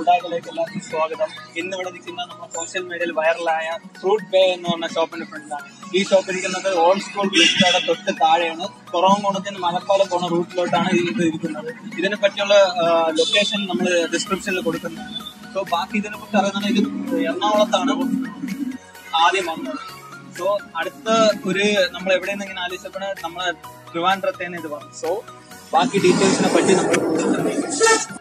ഫുഡാക്കിലേക്ക് എല്ലാവർക്കും സ്വാഗതം ഇന്ന് ഇവിടെ നിൽക്കുന്ന നമ്മുടെ സോഷ്യൽ മീഡിയയിൽ വൈറലായ ഫ്രൂട്ട് ബേ എന്ന് പറഞ്ഞ ഷോപ്പിന്റെ ഫ്രണ്ടിലാണ് ഈ ഷോപ്പ് ഇരിക്കുന്നത് ഓൾഡ് സ്കൂൾ ബ്രിഡ്ജിയുടെ തൊട്ട് താഴെയാണ് തുറമുഖത്തിന് മലപ്പാലം പോണ റൂട്ടിലോട്ടാണ് ഇത് ഇരിക്കുന്നത് ഇതിനെ പറ്റിയുള്ള ലൊക്കേഷൻ നമ്മൾ ഡിസ്ക്രിപ്ഷനിൽ കൊടുക്കുന്നുണ്ട് സോ ബാക്കി ഇതിനെ കുറിച്ച് അറിയുന്നത് ഇത് എറണാകുളത്താണ് ആദ്യം വന്നത് സോ അടുത്ത ഒരു നമ്മൾ എവിടെ നിന്ന് ഇങ്ങനെ ആലോചിച്ചപ്പോൾ നമ്മളെ ട്രിവാൻഡ്രത്തേന്ന് ഇത് വന്നു സോ ബാക്കി ഡീറ്റെയിൽസിനെ പറ്റി നമ്മൾ കൂടുതൽ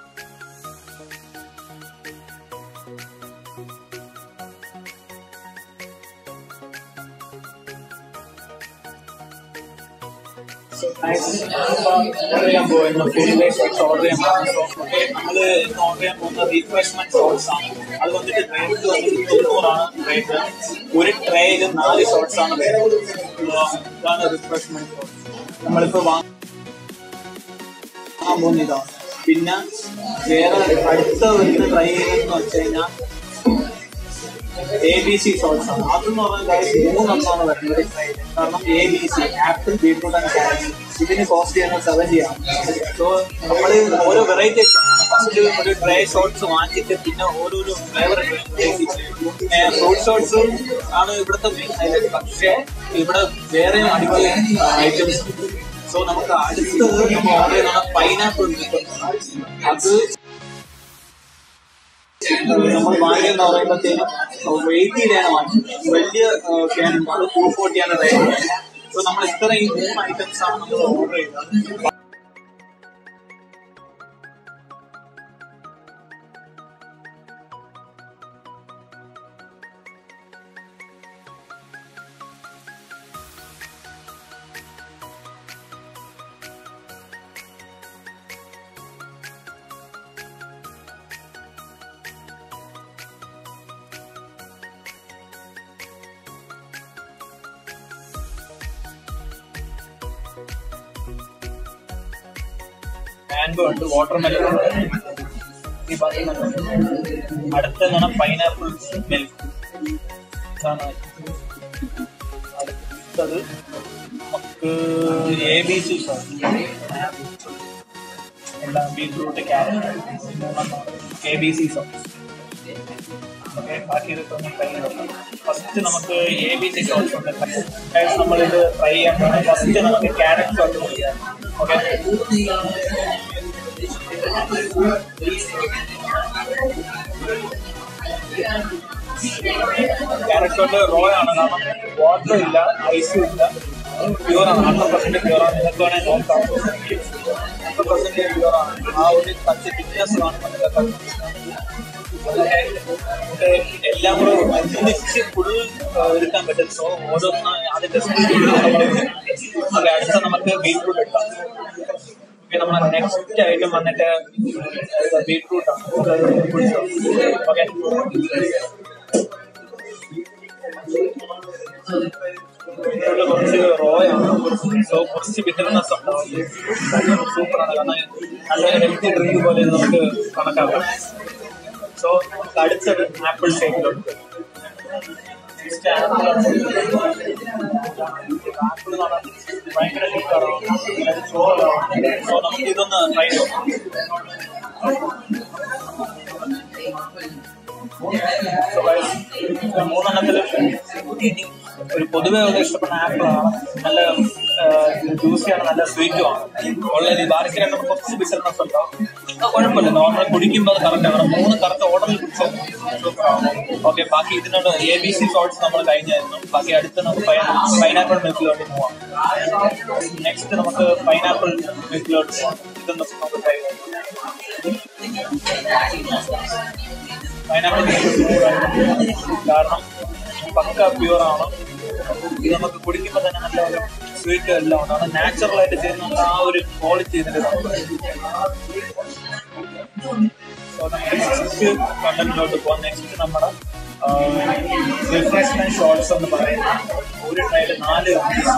ഓർഡർ ചെയ്യാൻ പോകുന്ന ഫുഡ് വേസ്റ്റ് ഓർഡർ ചെയ്യാൻ പോകുന്ന നമ്മള് ഇന്ന് ഓർഡർ ചെയ്യാൻ പോകുന്ന റീഫ്രഷ്മെന്റ് ഷോർട്സ് ആണ് അത് വന്നിട്ട് റേറ്റ് വന്നിട്ട് തൊണ്ണൂറാണ് റേറ്റ് ഒരു ട്രേയിൽ നാല് ഷോർട്സ് ആണ് വരുന്നത് ഇതാണ് റിഫ്രഷ്മെന്റ് ഷോർട്സ് നമ്മളിപ്പോ വാങ്ങാൻ പോകുന്ന ഇതാണ് പിന്നെ വേറെ അടുത്ത ഒരു ട്രൈ ചെയ്യുന്നതെന്ന് വെച്ച് കഴിഞ്ഞാൽ എ ബി സി ഷോർട്സ് ആണ് അതെന്ന് പറഞ്ഞാൽ guys മൂന്നെണ്ണമാണ് വരുന്നത് ഒരു tray ല്. കാരണം A B C apple beetroot and carrot ഇതിന് കോസ്റ്റ് ചെയ്യുന്നത് സെവൻറ്റി ആണ് സോ നമ്മൾ ഓരോ വെറൈറ്റി ഫസ്റ്റ് ഒരു ഡ്രൈ ഷോർട്സ് വാങ്ങിച്ചിട്ട് പിന്നെ ഓരോരോ ഫ്ലേവർ ഫ്രൂട്ട് ഷോർട്സ് ആണ് ഇവിടുത്തെ മെയിൻ ഹൈലൈറ്റ് പക്ഷേ ഇവിടെ വേറെ അടിപൊളി ഐറ്റംസ് സോ നമുക്ക് അടുത്തത് നമ്മൾ ഓർഡർ ചെയ്യുന്ന പൈനാപ്പിൾ അത് നമ്മൾ വാങ്ങിയെന്ന് പറയുമ്പോഴത്തേനും വെയിറ്റിയിലാണ് വാങ്ങിച്ചത് വലിയ ക്യാൻ ഉണ്ട് അത് ടു ഫോർട്ടിയാണ് റേറ്റ് സോ നമ്മൾ ഇത്ര ഈ മൂന്ന് ഐറ്റംസ് ആണ് നമ്മൾ ഓർഡർ ചെയ്തത് മാംഗോ ഉണ്ട് വാട്ടർ മെലൺ ഉണ്ട് ഈ പറയുന്നുണ്ട് അടുത്തെന്നാണ് പൈനാപ്പിൾ മിൽക്ക് ഇതാണ് അടുത്തത് നമുക്ക് എ ബി സി എല്ലാം beetroot carrot A B C sauce okay ബാക്കി ഇതൊക്കെ ഫസ്റ്റ് നമുക്ക് എ ബി സി സോസ് ഉണ്ട് നമ്മളിത് ട്രൈ ചെയ്യാൻ പോകുന്നത് ഫസ്റ്റ് നമുക്ക് ക്യാരറ്റ് സോസ് ചെയ്യാം ഓക്കെ ക്യാരറ്റ് കൊണ്ട് റോ ആണ് കാരണം വാട്ടർ ഇല്ല ഐസും ഇല്ല പ്യൂർ ആണ് ഹൺഡ്രഡ് പെർസെന്റ് പ്യൂർ ആണ് നിങ്ങൾക്ക് വേണമെങ്കിൽ നോക്കാം ഹൺഡ്രഡ് പെർസെന്റ് പ്യൂർ ആണ് ആ ഒരു ടച്ച് തിക്നെസ് കാണുമ്പോൾ നിങ്ങൾക്ക് നമുക്ക് എല്ലാം കൂടെ ഒന്നിച്ച് ഫുൾ എടുക്കാൻ പറ്റും സോ ഓരോന്ന് ആദ്യം ടെസ്റ്റ് അടുത്ത നമുക്ക് ബീറ്റ്റൂട്ട് എടുക്കാം ഓക്കെ നമ്മുടെ നെക്സ്റ്റ് ഐറ്റം വന്നിട്ട് ബീറ്റ്റൂട്ട് ആണ് ഓക്കെ ബീറ്റ്റൂട്ടിൽ കുറച്ച് റോയാണ് സോ കുറച്ച് ബിറ്റർനെസ് ഉണ്ടാവും സൂപ്പറാണ് കാരണം നല്ലൊരു ഹെൽത്തി ഡ്രിങ്ക് പോലെ ഇത് നമുക്ക് കണക്കാക്കാം സോ അടുത്തത് ആപ്പിൾ ഷേക്കിലോട്ട് ആപ്പിൾ ഭയങ്കര സോ നമുക്ക് ഇതൊന്ന് ട്രൈ നോക്കാം മൂന്നെണ്ണത്തില് ഒരു പൊതുവെ ഉള്ള ഇഷ്ടപ്പെടുന്ന ആപ്പിളാണ് നല്ല ജ്യൂസിയാണ് നല്ല സ്വീറ്റും ആണ് ഓൾറെഡി ബാക്കി രണ്ടും കുറച്ച് ബിസിനസ് ഉണ്ടാവും അത് കുഴപ്പമില്ല നോർമൽ കുടിക്കുമ്പോൾ അത് കറക്റ്റ് ആണ് മൂന്ന് കറക്റ്റ് ഓർഡറിൽ കുടിച്ചോ ഓക്കെ ബാക്കി ഇതിനോട് എ ബി സി സോൾട്സ് നമ്മൾ കഴിഞ്ഞായിരുന്നു ബാക്കി അടുത്ത് നമുക്ക് പൈനാപ്പിൾ മിൽക്കിലോട്ട് പോവാം നെക്സ്റ്റ് നമുക്ക് പൈനാപ്പിൾ മിൽക്കിലോട്ട് പോവാം ഇതൊന്ന് നമുക്ക് ട്രൈ പൈനാപ്പിൾ കാരണം പക്ക പ്യൂർ ആണ് ഇത് നമുക്ക് കുടിക്കുമ്പോൾ തന്നെ നല്ല ഒരു സ്വീറ്റ് എല്ലാം ഉണ്ട് അത് നാച്ചുറൽ ആയിട്ട് ചെയ്യുന്ന ആ ഒരു ക്വാളിറ്റി ഇതിന്റെ നെക്സ്റ്റ് കണ്ടന്റിലോട്ട് പോകാം നെക്സ്റ്റ് നമ്മുടെ റിഫ്രഷ്മെന്റ് ഷോർട്സ് എന്ന് പറയുന്നത് ഒരു ട്രൈയിൽ നാല്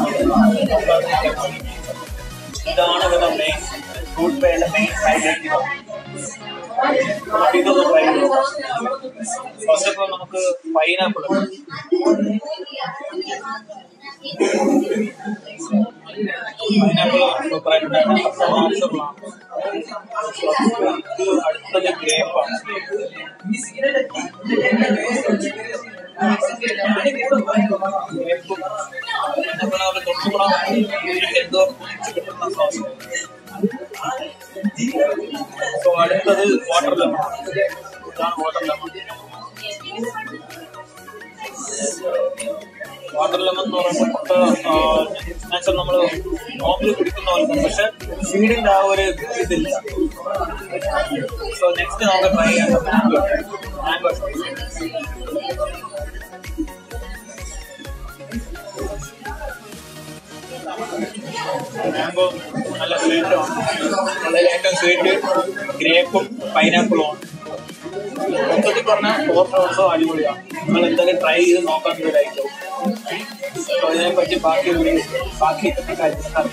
ഇതാണ് ഇവരുടെ മെയിൻ ഫുഡ് പേയുടെ മെയിൻ ഹൈലൈറ്റ് ഇതൊന്ന് ട്രൈ ചെയ്യാം ഫസ്റ്റ് ഓഫ് ഓൾ നമുക്ക് പൈനാപ്പിൾ പൈനാപ്പിൾ സൂപ്പറായിട്ടുണ്ടായിരുന്നു ഇത് അടുത്തത് ഗ്രേപ്പാണ് സോ അടുത്തത് വാട്ടർ ലെമൺ ഇതാണ് വാട്ടർ ലെമൺ വാട്ടർ ലെമൺ എന്ന് പറയുമ്പോൾ നാച്ചുറൽ നമ്മൾ നോർമലി കുടിക്കുന്ന പോലെ പക്ഷെ സീഡിന്റെ ആ ഒരു ഇതില്ല സോ നെക്സ്റ്റ് നമുക്ക് ട്രൈ ചെയ്യാം മാംഗോ മാംഗോ നല്ല സ്വീറ്റ് വളരെ ഏറ്റവും സ്വീറ്റ് ഗ്രേപ്പും പൈനാപ്പിളും ആണ് മൊത്തത്തിൽ പറഞ്ഞാൽ ഫോർ ഫ്ലോർസോ അടിപൊളിയാണ് നിങ്ങൾ എന്തായാലും ട്രൈ ചെയ്ത് നോക്കാൻ ഒരു ഐറ്റം അപ്പൊ ഇതിനെ പറ്റി ബാക്കി ഒരു ബാക്കി കാര്യം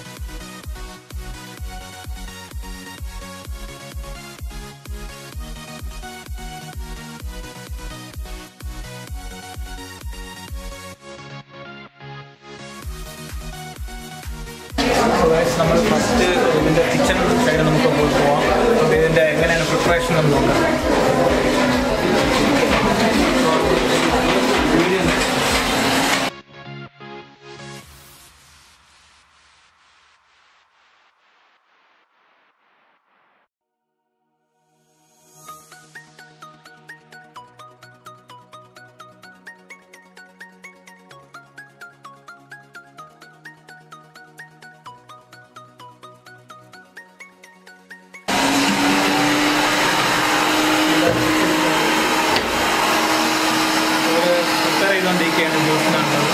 നമ്മൾ ഫസ്റ്റ് ഇതിൻ്റെ കിച്ചൺ സൈഡ് നമുക്ക് പോയി പോവാം അപ്പോൾ ഇതിൻ്റെ എങ്ങനെയാണ് പ്രിപ്പറേഷൻ എന്ന് നോക്കാം പ്രിപ്പയർ ചെയ്തുകൊണ്ടിരിക്കുകയാണ് ജ്യൂസിനുള്ളത്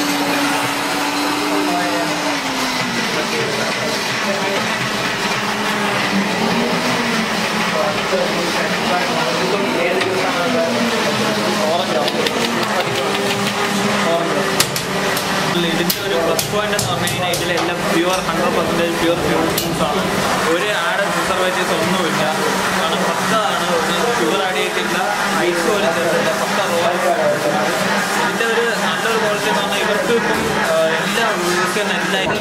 ഇതിൻ്റെ ഒരു പ്ലസ് പോയിന്റ് എന്ന് പറഞ്ഞു കഴിഞ്ഞാൽ ഇതിലെല്ലാം pure hundred percentage pure fusions ആണ് ഒരു ആഡ് പ്രിസർവേറ്റീവ്സ് ഒന്നുമില്ല കാരണം പക്കതാണ് ഒരു ഷുഗർ ആഡ് ചെയ്തിട്ടില്ല ഐസ് പോലും ചേർത്തില്ല പക്ക റോയൽ ഇതിൻ്റെ ഒരു നല്ലൊരു ക്വാളിറ്റി എന്ന് പറഞ്ഞാൽ ഇവർക്ക് ഇപ്പം ആ, എല്ലാ യൂസ് ചെയ്യുന്ന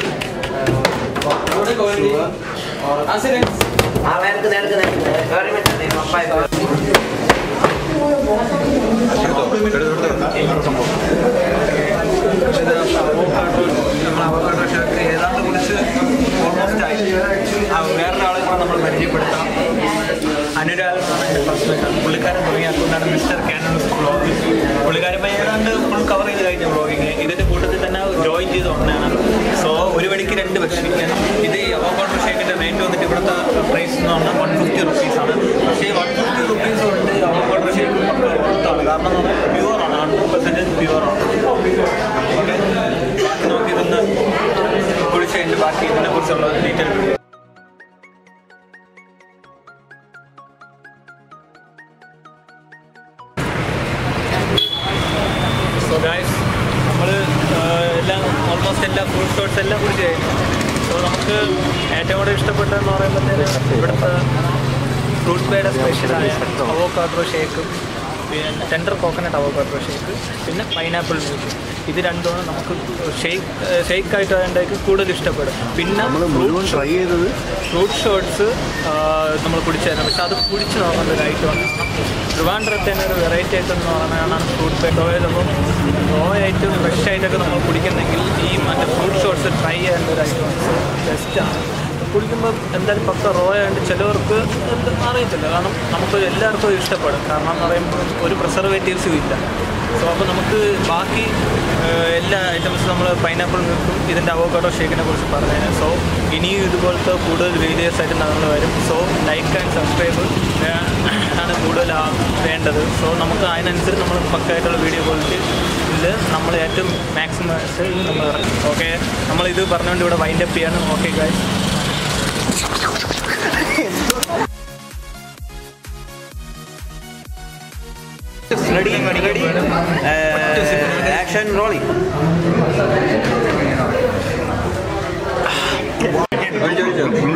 എല്ലാ ആ നേരക്ക് നേരക്ക് നേരക്ക് വേറെ മിനിറ്റ് പപ്പായ നമ്മൾ അവകാശ ഷേക്ക് ഏതാണ്ട് കുറിച്ച് ഓൾമോസ്റ്റ് ആയി ആ വേറൊരാളെ കൂടെ നമ്മൾ പരിചയപ്പെടുത്താം അനുരാഗ് എന്നാണ് എൻ്റെ ഫസ്റ്റ് പുള്ളിക്കാരൻ തുടങ്ങിയ അക്കൗണ്ടാണ് മിസ്റ്റർ കാനോസ് ബ്ലോഗ് പുള്ളിക്കാരൻ ഇപ്പം ഏതാണ്ട് ഫുൾ കവർ ചെയ്ത് കഴിഞ്ഞ ബ്ലോഗിങ് ഇതിൻ്റെ കൂട്ടത്തിൽ തന്നെ ജോയിൻ ചെയ്ത് ഉടനെയാണ് സോ ഒരു മണിക്ക് രണ്ട് പക്ഷി ഇത് അവക്കാഡോ ഷേക്കിൻ്റെ റേറ്റ് വന്നിട്ട് ഇവിടുത്തെ പ്രൈസ് എന്ന് പറഞ്ഞാൽ വൺ ഫിഫ്റ്റി റുപ്പീസാണ് പക്ഷേ വൺ ഫിഫ്റ്റി റുപ്പീസ് കൊണ്ട് അവക്കാഡോ ഷേക്ക് പുറത്താണ് കാരണം പ്യുവറാണ് ഹൺഡ്രഡ് പെർസെൻറ്റേജ് പ്യുവറാണ് ഓക്കെ ബാക്കി നമുക്ക് ഇതൊന്ന് കുടിച്ച് കഴിഞ്ഞ് ബാക്കി ഇതിനെ കുറിച്ചുള്ള ഡീറ്റെയിൽ വീഡിയോ സോ ഗായ്സ് നമ്മൾ എല്ലാം ഓൾമോസ്റ്റ് എല്ലാ ഫുഡ് ഷോട്ട്സ് എല്ലാം കുടിച്ച് കഴിഞ്ഞു സോ നമുക്ക് ഏറ്റവും കൂടുതൽ ഇഷ്ടപ്പെട്ടതെന്ന് പറയുമ്പോഴത്തേന് ഇവിടുത്തെ ഫ്രൂട്ട് ബേയുടെ സ്പെഷ്യലായ അവോക്കാഡ്രോ ഷേക്കും പിന്നെ ടെൻഡർ കോക്കനട്ട് അവോക്കാഡ്രോ ഷേക്ക് പിന്നെ പൈനാപ്പിൾ മ്യൂസ് ഇത് രണ്ടുമാണ് നമുക്ക് ഷേക്ക് ഷേക്ക് ആയിട്ട് അതിൻ്റെക്ക് കൂടുതൽ ഇഷ്ടപ്പെടും പിന്നെ മുഴുവൻ ട്രൈ ചെയ്തത് ഫ്രൂട്ട് ഷോട്ട്സ് നമ്മൾ കുടിച്ചായിരുന്നു പക്ഷെ അത് കുടിച്ച് നോക്കേണ്ട ഒരു ഐറ്റമാണ് ട്രിവാൻഡ്രത്തെ തന്നെ ഒരു വെറൈറ്റി ഐറ്റം എന്ന് പറയുന്നതാണ് fruit bake royal appam royal item fresh ആയിട്ടൊക്കെ നമ്മൾ കുടിക്കുന്നെങ്കിൽ ഈ മറ്റേ ഫ്രൂട്ട് ഷോട്ട്സ് ട്രൈ ചെയ്യേണ്ട ഒരു ഐറ്റംസ് ബെസ്റ്റാണ് കുടിക്കുമ്പോൾ എന്തായാലും പക്ക റോ ആയതുകൊണ്ട് ചിലവർക്ക് എന്ത് അറിയത്തില്ല കാരണം നമുക്ക് എല്ലാവർക്കും അത് ഇഷ്ടപ്പെടും കാരണം എന്ന് പറയുമ്പോൾ ഒരു പ്രിസർവേറ്റീവ്സും ഇല്ല സോ അപ്പോൾ നമുക്ക് ബാക്കി ഏഹ്, എല്ലാ ഐറ്റംസും നമ്മൾ പൈനാപ്പിൾ നിൽക്കും ഇതിൻ്റെ അവോക്കാഡോ ഷേക്കിനെ കുറിച്ച് പറഞ്ഞതിന് സോ ഇനിയും ഇതുപോലത്തെ കൂടുതൽ വീഡിയോസ് ആയിട്ട് നമ്മൾ വരും സോ ലൈക്ക് ആൻഡ് സബ്സ്ക്രൈബ് ആണ് കൂടുതൽ ആ- വേണ്ടത് സോ നമുക്ക് അതിനനുസരിച്ച് നമ്മൾ പക്കായിട്ടുള്ള വീഡിയോ ക്വാളിറ്റി ഇതിൽ നമ്മൾ ഏറ്റവും മാക്സിമം നമ്മൾ ഇറക്കും ഓക്കെ നമ്മളിത് പറഞ്ഞുകൊണ്ട് ഇവിടെ വൈൻഡപ്പ് ചെയ്യാണ് okay guys ready ready action rolling ഒഴിച്ചോ, ഒഴിച്ചോ.